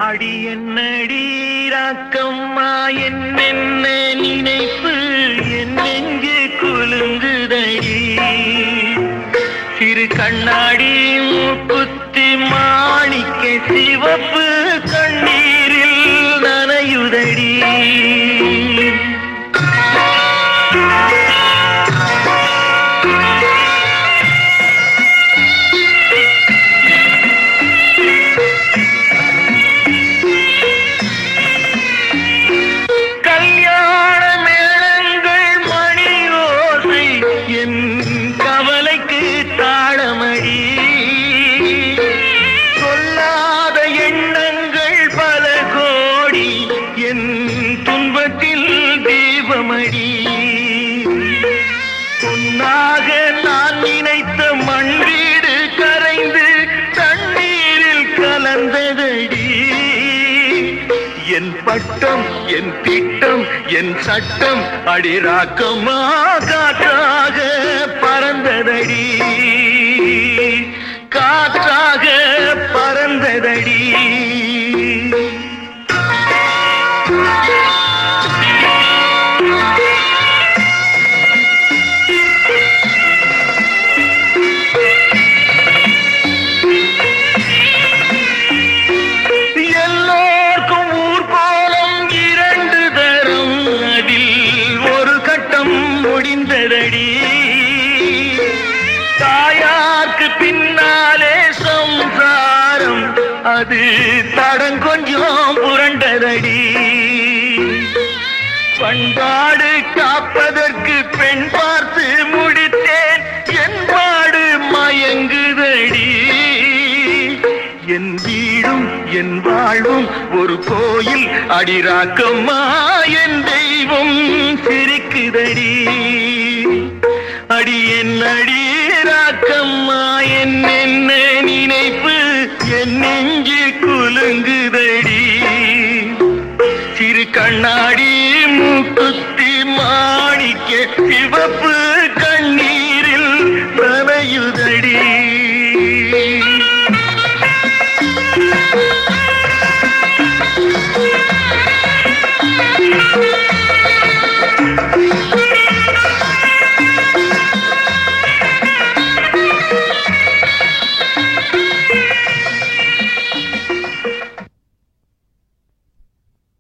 அடி என்னடி ராக்கம்மா என்னென்ன நினைப்பு என் நெஞ்சு குலுங்குதடி சிறு கண்ணாடி மூக்குத்தி மாணிக்க சிவப்பு கண்ணீரில் நனையுதடி கல்யாண மேளங்கள் மணியோசை என் கவலைக்கு தாளமடி சொல்லாத எண்ணங்கள் பல கோடி என் துன்பத்தில் தீபமடி பொன்னாக நான் நினைத்த மண் வீடு கரைந்து தண்ணீரில் கலந்ததடி என் பட்டம் என் திட்டம் என் சட்டம் அடிராக்கமா காற்றாக பறந்ததடி காற்றாக பறந்ததடி எல்லோர்க்கும் ஊர்கோலம் இரண்டு தரும் அதில் ஒரு கட்டம் முடிந்ததடி தாயார்க்கு பின்னாலே சம்சாரம் அது தடங்கொஞ்சம் புரண்டதடி பண்பாடு காப்பதற்கு பெண் பார்த்து முடித்தேன் என்பாடு மயங்குதடி என் வீடும் என் வாழ்வும் ஒரு கோயில் அடிராக்கம்மா என் தெய்வம் சிரிக்குதடி அடி என் அடிராக்கம்மா என் என்ன நினைப்பு என் நெஞ்சு குலுங்குதடி சிறு கண்ணாடி மூக்குத்தி மாணிக்க சிவப்பு